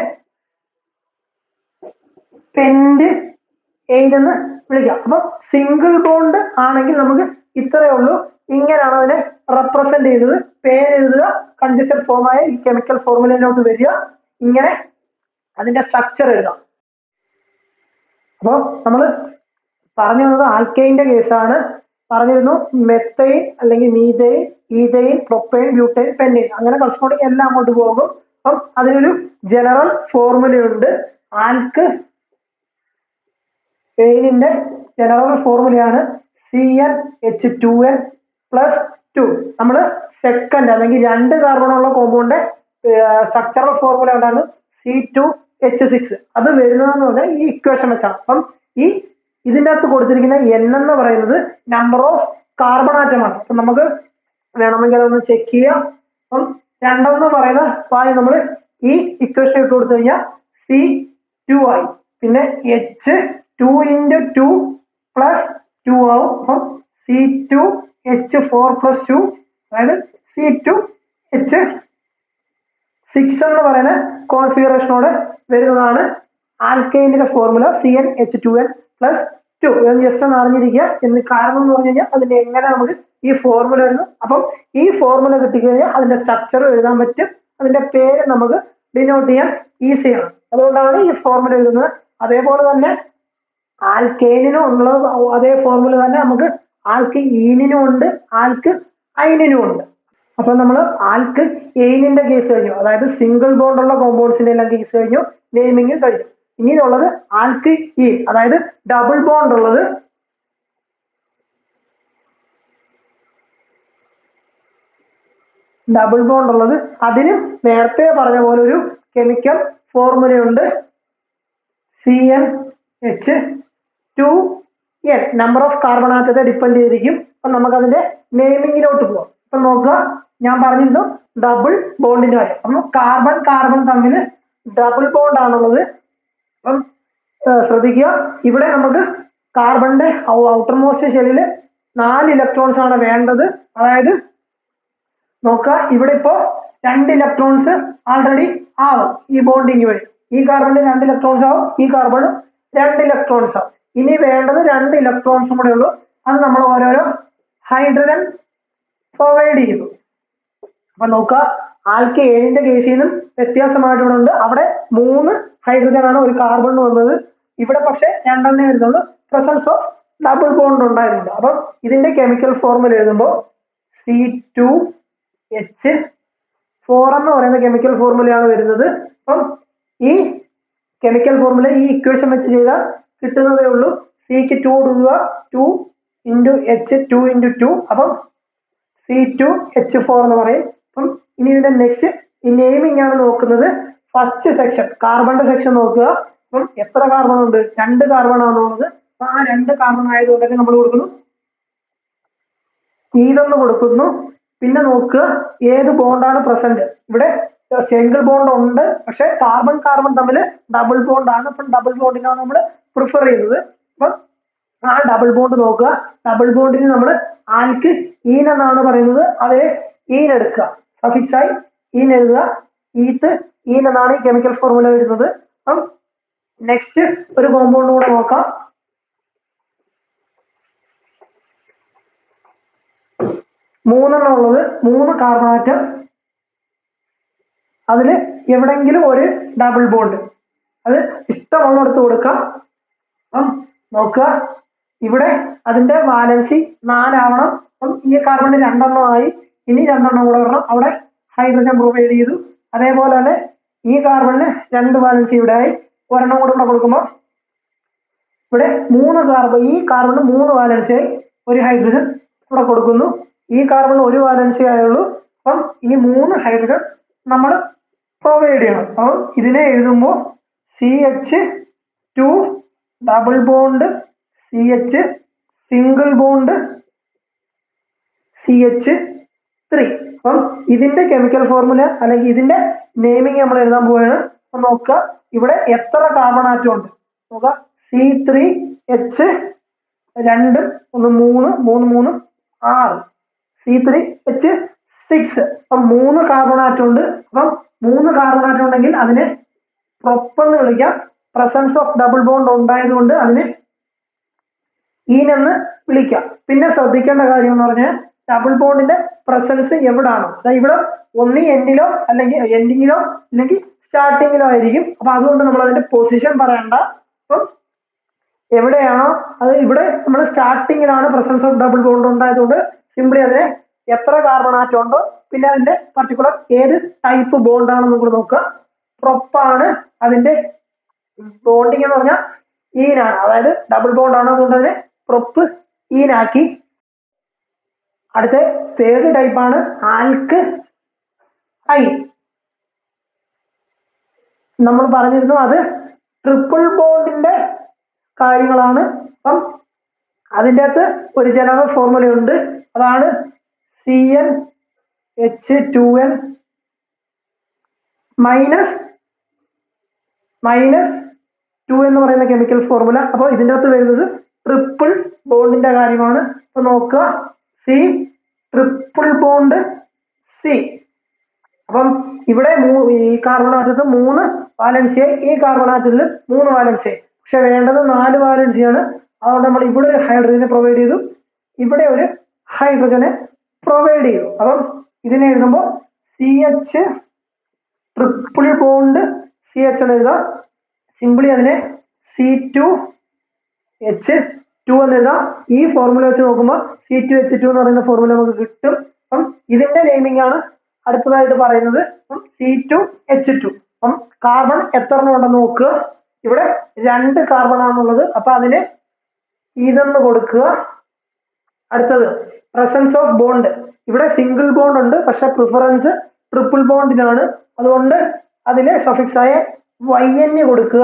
പെന്റ് എന്ന് വിളിക്കാം അപ്പൊ സിംഗിൾ ബോണ്ട് ആണെങ്കിൽ നമുക്ക് ഇത്രയേ ഉള്ളൂ ഇങ്ങനെയാണ് അതിനെ റെപ്രസെന്റ് ചെയ്തത് പേര് എഴുതുക കൺജസ്റ്റഡ് ഫോമായ ഈ കെമിക്കൽ ഫോർമുലയിലോട്ട് വരിക ഇങ്ങനെ അതിന്റെ സ്ട്രക്ചർ എഴുതാം അപ്പോൾ നമ്മൾ പറഞ്ഞു വന്നത് ആൽക്കൈൻ്റെ കേസാണ് പറഞ്ഞിരുന്നു മെത്തൈൻ അല്ലെങ്കിൽ methyne ethyne propyne butyne pentyne അങ്ങനെ കറസ്പോണ്ടിങ് എല്ലാം അങ്ങോട്ട് പോകും അപ്പം അതിനൊരു ജനറൽ ഫോർമുലയുണ്ട് ആൽക്ക് പെയിനിന്റെ ജനറൽ ഫോർമുലയാണ് C N H two N plus two നമ്മൾ സെക്കൻഡ് അല്ലെങ്കിൽ രണ്ട് കാർബണുള്ള കോമ്പൗണ്ട് സ്ട്രക്ചറൽ ഫോർമുല ഉണ്ടായിരുന്നു സി ടു എച്ച് സിക്സ് അത് വരുന്നതെന്ന് പറഞ്ഞാൽ ഈ ഇക്വേഷൻ വെച്ചാണ് അപ്പം ഈ ഇതിൻ്റെ അകത്ത് കൊടുത്തിരിക്കുന്ന എൻ എന്ന് പറയുന്നത് നമ്പർ ഓഫ് കാർബൺ ആറ്റമാണ് അപ്പം നമുക്ക് വേണമെങ്കിൽ അതൊന്ന് ചെക്ക് ചെയ്യാം അപ്പം രണ്ടെന്ന് പറയുന്ന വായു നമ്മൾ ഈ ഇക്വേഷൻ ഇട്ട് കൊടുത്തു കഴിഞ്ഞാൽ സി ടു ആയി പിന്നെ H two into two plus two ആവും അപ്പം C two H four plus two അതായത് സി ടു എച്ച് സിക്സ് എന്ന് പറയുന്ന കോൺഫിഗറേഷനോട് വരുന്നതാണ് ആൽക്കൈനിന്റെ formula C N H two N plus two എന്ന് ജസ്റ്റ് ഒന്ന് അറിഞ്ഞിരിക്കുക എന്ന് കാരണം എന്ന് പറഞ്ഞു കഴിഞ്ഞാൽ അതിന്റെ എങ്ങനെ നമുക്ക് ഈ ഫോർമുല വരുന്നു അപ്പം ഈ ഫോർമുല കിട്ടിക്കഴിഞ്ഞാൽ അതിന്റെ സ്ട്രക്ചർ എഴുതാൻ പറ്റും അതിന്റെ പേര് നമുക്ക് ഡിനോട്ട് ചെയ്യാൻ ഈസിയാണ് അതുകൊണ്ടാണ് ഈ ഫോർമുല എഴുതുന്നത് അതേപോലെ തന്നെ ആൽക്കേനിനും ഉള്ളത് അതേ ഫോർമുല തന്നെ നമുക്ക് ആൽക്ക് ഈനിനും ഉണ്ട് ആൽക്ക് ഐനിനും ഉണ്ട് അപ്പൊ നമ്മൾ ആൽക്ക് എയിനിന്റെ കേസ് കഴിഞ്ഞു അതായത് സിംഗിൾ ബോണ്ട് ഉള്ള കോമ്പൗണ്ട്സിന്റെ എല്ലാം കേസ് കഴിഞ്ഞു നെയിമിങ് കഴിഞ്ഞു ഇനിയുള്ളത് ആൽക്ക് ഈ അതായത് ഡബിൾ ബോണ്ട് ഉള്ളത് ഡബിൾ ബോണ്ട് ഉള്ളത് അതിനും നേരത്തെ പറഞ്ഞ പോലെ ഒരു കെമിക്കൽ ഫോർമുലയുണ്ട് C N H two N number of carbon ആറ്റത്തെ ഡിപ്പെൻഡ് ചെയ്തിരിക്കും അപ്പൊ നമുക്ക് അതിന്റെ നെയിമിങ്ങിലോട്ട് പോവാം ഇപ്പൊ നോക്കുക ഞാൻ പറഞ്ഞിരുന്നു ഡബിൾ ബോണ്ടിന്റെ കാര്യം അപ്പം കാർബൺ കാർബൺ തമ്മിൽ ഡബിൾ ബോണ്ട് ആണുള്ളത് അപ്പം ഏഹ് ശ്രദ്ധിക്കുക ഇവിടെ നമുക്ക് കാർബണിന്റെ ഔട്ടർ മോസ്റ്റ് ഷെല്ലിൽ നാല് ഇലക്ട്രോൺസ് ആണ് വേണ്ടത് അതായത് നോക്കുക ഇവിടെ ഇപ്പോ രണ്ട് ഇലക്ട്രോൺസ് ആൾറെഡി ആവും ഈ ബോണ്ടിങ് വഴി ഈ കാർബണിൽ രണ്ട് ഇലക്ട്രോൺസ് ആവും ഈ കാർബണും രണ്ട് ഇലക്ട്രോൺസ് ആവും ഇനി വേണ്ടത് രണ്ട് ഇലക്ട്രോൺസും കൂടെ ഉള്ളൂ അത് നമ്മൾ ഓരോരോ ഹൈഡ്രജൻ പ്രൊവൈഡ് ചെയ്തു അപ്പൊ നോക്കുക ആൽക്ക് ഏഴിന്റെ കേസിൽ നിന്നും വ്യത്യാസമായിട്ട് ഇവിടെ ഉണ്ട് അവിടെ മൂന്ന് ഹൈഡ്രജൻ ആണ് ഒരു കാർബൺ വന്നത് ഇവിടെ പക്ഷെ രണ്ടെണ്ണേ വരുന്നുള്ളൂ പ്രസൻസ് ഓഫ് ഡബിൾ ബോണ്ട് ഉണ്ടായിരുന്നുണ്ട് അപ്പം ഇതിന്റെ കെമിക്കൽ ഫോർമുല എഴുതുമ്പോൾ സി ടു എച്ച് ഫോർ എന്ന് പറയുന്ന കെമിക്കൽ ഫോർമുലയാണ് വരുന്നത് അപ്പം ഈ കെമിക്കൽ ഫോർമുല ഈ ഇക്വേഷൻ വെച്ച് ചെയ്താൽ കിട്ടുന്നതേ ഉള്ളൂ സിക്ക് ടു കൊടുക്കുക two into H two into two അപ്പം സി ടു എച്ച് ഫോർ എന്ന് പറയും അപ്പം ഇനി ഇതിന്റെ നെക്സ്റ്റ് ഈ നെയിമിംഗ് ആണ് നോക്കുന്നത് ഫസ്റ്റ് സെക്ഷൻ കാർബണിന്റെ സെക്ഷൻ നോക്കുക അപ്പം എത്ര കാർബൺ ഉണ്ട് രണ്ട് കാർബൺ ആണുള്ളത് അപ്പൊ ആ രണ്ട് കാർബൺ ആയതുകൊണ്ട് തന്നെ നമ്മൾ കൊടുക്കുന്നു ഇതൊന്ന് കൊടുക്കുന്നു പിന്നെ നോക്കുക ഏത് ബോണ്ടാണ് പ്രസന്റ് ഇവിടെ സിംഗിൾ ബോണ്ട് ഉണ്ട് പക്ഷെ കാർബൺ കാർബൺ തമ്മിൽ ഡബിൾ ബോണ്ട് ആണ് അപ്പം ഡബിൾ ബോണ്ടിനാണ് നമ്മൾ പ്രിഫർ ചെയ്യുന്നത് അപ്പം ആ ഡബിൾ ബോണ്ട് നോക്കുക ഡബിൾ ബോണ്ടിന് നമ്മൾ ആൽക്ക് ഈൻ എന്നാണ് പറയുന്നത് അതിൽ ഈൻ എടുക്കുക സഫിക്സ് ആയി ഈൻ എഴുതുക ഈത്ത് ഈൻ എന്നാണ് ഈ കെമിക്കൽ ഫോർമുല വരുന്നത് അപ്പം നെക്സ്റ്റ് ഒരു കോമ്പൗണ്ട് കൂടെ നോക്കാം മൂന്നെണ്ണം ഉള്ളത് മൂന്ന് കാർബൺ ആറ്റം അതിൽ എവിടെങ്കിലും ഒരു ഡബിൾ ബോണ്ട് അത് ഇഷ്ടമുള്ളിടത്ത് കൊടുക്കാം അപ്പം നോക്കുക ഇവിടെ അതിന്റെ വാലൻസി നാലാവണം അപ്പം ഈ കാർബണിന് രണ്ടെണ്ണം ആയി ഇനി രണ്ടെണ്ണം കൂടെ വരണം അവിടെ ഹൈഡ്രജൻ പ്രൊവൈഡ് ചെയ്തു അതേപോലെ തന്നെ ഈ കാർബണിന് രണ്ട് വാലൻസി ഇവിടെ ആയി ഒരെണ്ണം കൂടെ ഇവിടെ കൊടുക്കുമ്പോൾ ഇവിടെ മൂന്ന് കാർബൺ ഈ കാർബണിന് മൂന്ന് വാലൻസി ആയി ഒരു ഹൈഡ്രജൻ ഇവിടെ കൊടുക്കുന്നു ഈ കാർബണിന് ഒരു വാലൻസി ആയുള്ളൂ അപ്പം ഇനി മൂന്ന് ഹൈഡ്രജൻ നമ്മൾ പ്രൊവൈഡ് ചെയ്യണം അപ്പം ഇതിനെ എഴുതുമ്പോൾ C H two double bond C H single bond C H three അപ്പം ഇതിന്റെ കെമിക്കൽ ഫോർമുല അല്ലെങ്കിൽ ഇതിന്റെ നെയിമിങ് നമ്മൾ എഴുതാൻ പോവുകയാണ് അപ്പൊ നോക്കുക ഇവിടെ എത്ര കാർബൺ ആറ്റം ഉണ്ട് നോക്കുക സി ത്രീ എച്ച് രണ്ട് ഒന്ന് മൂന്ന് മൂന്ന് മൂന്ന് ആറ് സി ത്രീ എച്ച് സിക്സ് അപ്പം മൂന്ന് കാർബൺ ആറ്റം ഉണ്ട് അപ്പം മൂന്ന് കാർബൺ ആറ്റം ഉണ്ടെങ്കിൽ അതിനെ പ്രൊപ്പ് എന്ന് വിളിക്കാം പ്രസൻസ് ഓഫ് ഡബിൾ ബോണ്ട് ഉണ്ടായതുകൊണ്ട് അതിനെ ഈനെന്ന് വിളിക്കാം പിന്നെ ശ്രദ്ധിക്കേണ്ട കാര്യം എന്ന് പറഞ്ഞാൽ ഡബിൾ ബോണ്ടിന്റെ പ്രസൻസ് എവിടാണോ അതായത് ഇവിടെ ഒന്നി എൻഡിലോ അല്ലെങ്കിൽ എൻഡിങ്ങിലോ അല്ലെങ്കിൽ സ്റ്റാർട്ടിങ്ങിലോ ആയിരിക്കും അപ്പൊ അതുകൊണ്ട് നമ്മൾ അതിന്റെ പൊസിഷൻ പറയണ്ട അപ്പം എവിടെയാണോ അത് ഇവിടെ നമ്മൾ സ്റ്റാർട്ടിങ്ങിലാണ് പ്രസൻസ് ഓഫ് ഡബിൾ ബോണ്ട് ഉണ്ടായതുകൊണ്ട് സിംപ്ലി അതിനെ എത്ര കാർബൺ ആറ്റം ഉണ്ടോ പിന്നെ അതിന്റെ പർട്ടിക്കുലർ ഏത് ടൈപ്പ് ബോണ്ട് ആണെന്നും കൂടെ നോക്കുക പ്രൊപ്പാണ് അതിന്റെ ബോണ്ടിങ് എന്ന് പറഞ്ഞാൽ ഈനാണ് അതായത് ഡബിൾ ബോണ്ട് ആണ് അതുകൊണ്ട് അതിനെ പ്രൊപ്പ് ഈനാക്കി അടുത്ത തേർഡ് ടൈപ്പാണ് ആൽക്ക് ഐ നമ്മൾ പറഞ്ഞിരുന്നു അത് ട്രിപ്പിൾ ബോണ്ടിന്റെ കാര്യങ്ങളാണ് അപ്പം അതിൻ്റെ അകത്ത് ഒരു ജനറൽ ഫോർമുല ഉണ്ട് അതാണ് C N H two N minus minus two എന്ന് പറയുന്ന കെമിക്കൽ ഫോർമുല അപ്പോൾ ഇതിൻ്റെ അകത്ത് വരുന്നത് ട്രിപ്പിൾ ബോണ്ടിന്റെ കാര്യമാണ് അപ്പൊ നോക്കുക സി ട്രിപ്പിൾ ബോണ്ട് സി അപ്പം ഇവിടെ മൂ- ഈ കാർബൺ ആറ്റത്ത് മൂന്ന് വാലൻസിയായി ഈ കാർബൺ ആറ്റത്തിൽ മൂന്ന് വാലൻസിയായി പക്ഷെ വേണ്ടത് നാല് വാലൻസിയാണ് അതുകൊണ്ട് നമ്മൾ ഇവിടെ ഒരു ഹൈഡ്രജനെ പ്രൊവൈഡ് ചെയ്തു ഇവിടെ ഒരു ഹൈഡ്രജനെ പ്രൊവൈഡ് ചെയ്തു അപ്പം ഇതിനെ എഴുതുമ്പോൾ C H triple bond C H എന്ന് എഴുതാം സിംപിളി അതിനെ സി ടു എച്ച് ടു എന്ന് എഴുതാം ഈ ഫോർമുല വെച്ച് നോക്കുമ്പോൾ സി ടു എച്ച് ടു എന്ന് പറയുന്ന ഫോർമുല നമുക്ക് കിട്ടും അപ്പം ഇതിന്റെ നെയിമിംഗ് ആണ് അടുത്തതായിട്ട് പറയുന്നത് സി ടു എച്ച് ടു അപ്പം കാർബൺ എത്ര എണ്ണം ഉണ്ടെന്ന് നോക്കുക ഇവിടെ രണ്ട് കാർബൺ ആണുള്ളത് അപ്പൊ അതിന് ഇതെന്ന് കൊടുക്കുക അടുത്തത് പ്രസൻസ് ഓഫ് ബോണ്ട് ഇവിടെ സിംഗിൾ ബോണ്ട് ഉണ്ട് പക്ഷെ പ്രിഫറൻസ് ട്രിപ്പിൾ ബോണ്ടിനാണ് അതുകൊണ്ട് അതിലെ സഫിക്സ് ആയ വൈ എൻ കൊടുക്കുക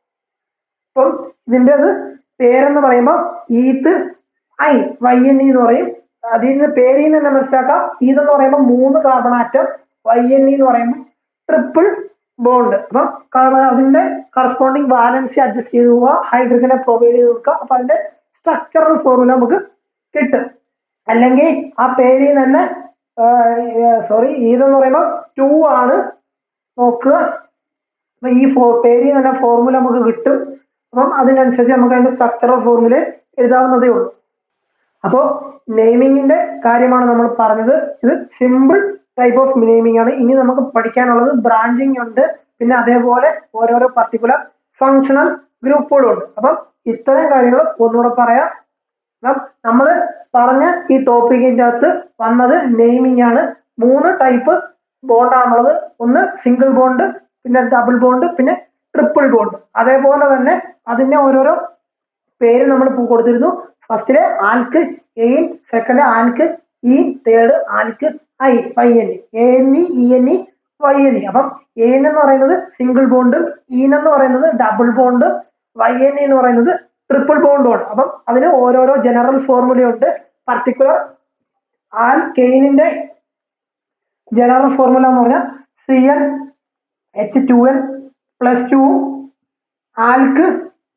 അപ്പം ഇതിൻ്റെ അത് പേരെന്ന് പറയുമ്പോൾ ഈത്ത് ഐ വൈ എൻ എന്ന് പറയും അതിൽ നിന്ന് പേരിൽ നിന്ന് തന്നെ മനസ്സിലാക്കാം ഇതെന്ന് പറയുമ്പോൾ മൂന്ന് കാർബൺ ആറ്റം വൈ എൻ എന്ന് പറയുമ്പോൾ ട്രിപ്പിൾ ബോണ്ട് അപ്പം കാരണം അതിന്റെ കറസ്പോണ്ടിങ് ബാലൻസ് അഡ്ജസ്റ്റ് ചെയ്ത് പോവുക ഹൈഡ്രജനെ പ്രൊവൈഡ് ചെയ്ത് കൊടുക്കുക അപ്പൊ അതിന്റെ സ്ട്രക്ചറൽ ഫോർമുല നമുക്ക് കിട്ടും അല്ലെങ്കിൽ ആ പേരിൽ നിന്ന് തന്നെ സോറി ഇതെന്ന് പറയുമ്പോൾ ടു ആണ് നോക്കുക അപ്പൊ ഈ ഫോ പേരിൽ നിന്ന് തന്നെ ഫോർമുല നമുക്ക് കിട്ടും അപ്പം അതിനനുസരിച്ച് നമുക്ക് അതിന്റെ സ്ട്രക്ചറൽ ഫോർമുല എഴുതാവുന്നതേ ഉള്ളൂ അപ്പോൾ നെയിമിങ്ങിന്റെ കാര്യമാണ് നമ്മൾ പറഞ്ഞത് ഇത് സിമ്പിൾ ടൈപ്പ് ഓഫ് നെയിമിംഗ് ആണ് ഇനി നമുക്ക് പഠിക്കാനുള്ളത് ബ്രാഞ്ചിങ് ഉണ്ട് പിന്നെ അതേപോലെ ഓരോരോ പർട്ടിക്കുലർ ഫങ്ഷണൽ ഗ്രൂപ്പുകളും ഉണ്ട് അപ്പം ഇത്രയും കാര്യങ്ങൾ ഒന്നുകൂടെ പറയാം നമ്മൾ പറഞ്ഞ ഈ ടോപ്പിക്കിന്റെ അകത്ത് വന്നത് നെയിമിംഗ് ആണ് മൂന്ന് ടൈപ്പ് ബോണ്ടാണുള്ളത് ഒന്ന് സിംഗിൾ ബോണ്ട് പിന്നെ ഡബിൾ ബോണ്ട് പിന്നെ ട്രിപ്പിൾ ബോണ്ട് അതേപോലെ തന്നെ അതിന്റെ ഓരോരോ പേര് നമ്മൾ കൊടുത്തിരുന്നു ഫസ്റ്റില് ആൽക്ക് എയിൻ സെക്കൻഡ് ആൽക്ക് ഈ തേർഡ് ആൽക്ക് I Y N A N E E N E Y N E അപ്പം എൻ എന്ന് പറയുന്നത് സിംഗിൾ ബോണ്ട് ഈൻ എന്ന് പറയുന്നത് ഡബിൾ ബോണ്ട് വൈ എൻ എന്ന് പറയുന്നത് ട്രിപ്പിൾ ബോണ്ടുമാണ് അപ്പം അതിന് ഓരോരോ ജനറൽ ഫോർമുലയുണ്ട് പർട്ടിക്കുലർ ആൽ കെയിനിന്റെ ജനറൽ ഫോർമുല എന്ന് പറഞ്ഞാൽ C N H two N plus two ആൽക്ക്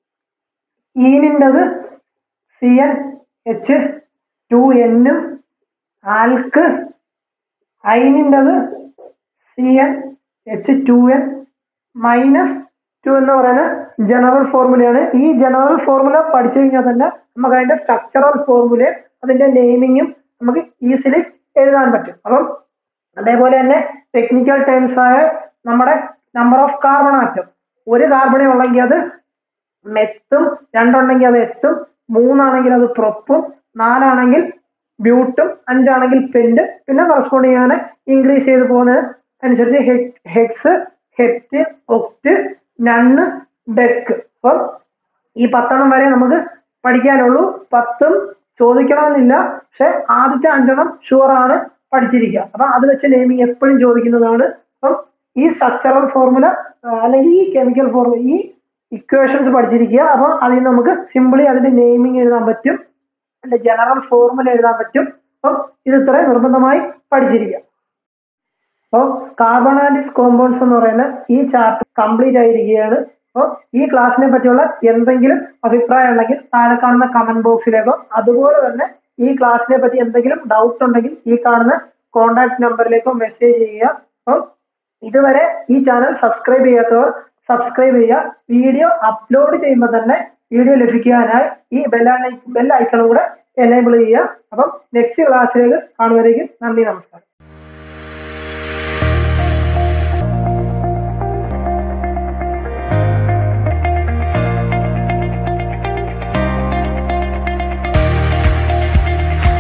ഈനിൻ്റെത് സി എൻ എച്ച് ടു എന്നും ആൽക്ക് ഐനിൻ്റെത് C N H two N minus two എന്ന് പറയുന്ന ജനറൽ ഫോർമുലയാണ് ഈ ജനറൽ ഫോർമുല പഠിച്ചു കഴിഞ്ഞാൽ തന്നെ നമുക്ക് അതിന്റെ സ്ട്രക്ചറൽ ഫോർമുലയും അതിന്റെ നെയിമിങ്ങും നമുക്ക് ഈസിലി എഴുതാൻ പറ്റും അപ്പം അതേപോലെ തന്നെ ടെക്നിക്കൽ ടേംസ് ആയ നമ്മുടെ നമ്പർ ഓഫ് കാർബൺ ആറ്റം ഒരു കാർബണേ ഉള്ളെങ്കിൽ അത് മെത്തും രണ്ടുണ്ടെങ്കിൽ അത് എത്തും മൂന്നാണെങ്കിൽ അത് പ്രൊപ്പും നാലാണെങ്കിൽ ബ്യൂട്ടും അഞ്ചാണെങ്കിൽ പെന്റ് പിന്നെ കറസ്പോണ്ട് ചെയ്യാൻ ഇൻക്രീസ് ചെയ്ത് പോകുന്നത് അനുസരിച്ച് hex hept oct non dec അപ്പം ഈ പത്തെണ്ണം വരെ നമുക്ക് പഠിക്കാനുള്ളൂ പത്തും ചോദിക്കണമെന്നില്ല പക്ഷെ ആദ്യത്തെ അഞ്ചെണ്ണം ഷുവർ ആണ് പഠിച്ചിരിക്കുക അപ്പൊ അത് വെച്ച് നെയിമിങ് എപ്പോഴും ചോദിക്കുന്നതാണ് അപ്പം ഈ സ്ട്രക്ചറൽ ഫോർമുല അല്ലെങ്കിൽ ഈ കെമിക്കൽ ഫോർമുല ഈ ഇക്വേഷൻസ് പഠിച്ചിരിക്കുക അപ്പോൾ അതിൽ നിന്ന് നമുക്ക് സിമ്പിളി അതിന്റെ നെയിമിങ് എഴുതാൻ പറ്റും അതിന്റെ ജനറൽ ഫോർമുല എഴുതാൻ പറ്റും അപ്പം ഇത് ഇത്രയും നിർബന്ധമായി പഠിച്ചിരിക്കുക അപ്പോൾ കാർബണാറ്റിക്സ് കോമ്പൗണ്ട്സ് എന്ന് പറയുന്ന ഈ ചാപ്റ്റർ കംപ്ലീറ്റ് ആയിരിക്കുകയാണ് അപ്പോൾ ഈ ക്ലാസ്സിനെ പറ്റിയുള്ള എന്തെങ്കിലും അഭിപ്രായം ഉണ്ടെങ്കിൽ താഴെ കാണുന്ന കമന്റ് ബോക്സിലേക്കോ അതുപോലെ തന്നെ ഈ ക്ലാസ്സിനെ പറ്റി എന്തെങ്കിലും ഡൗട്ട് ഉണ്ടെങ്കിൽ ഈ കാണുന്ന കോൺടാക്ട് നമ്പറിലേക്കോ മെസ്സേജ് ചെയ്യുക അപ്പം ഇതുവരെ ഈ ചാനൽ സബ്സ്ക്രൈബ് ചെയ്യാത്തവർ സബ്സ്ക്രൈബ് ചെയ്യുക വീഡിയോ അപ്ലോഡ് ചെയ്യുമ്പോൾ തന്നെ വീഡിയോ ലഭിക്കാനായി ഈ ബെൽ ബെൽ ഐക്കണും കൂടെ എനേബിൾ ചെയ്യുക അപ്പം നെക്സ്റ്റ് ക്ലാസ്സിലേക്ക് കാണുന്നവരേക്കും നന്ദി നമസ്കാരം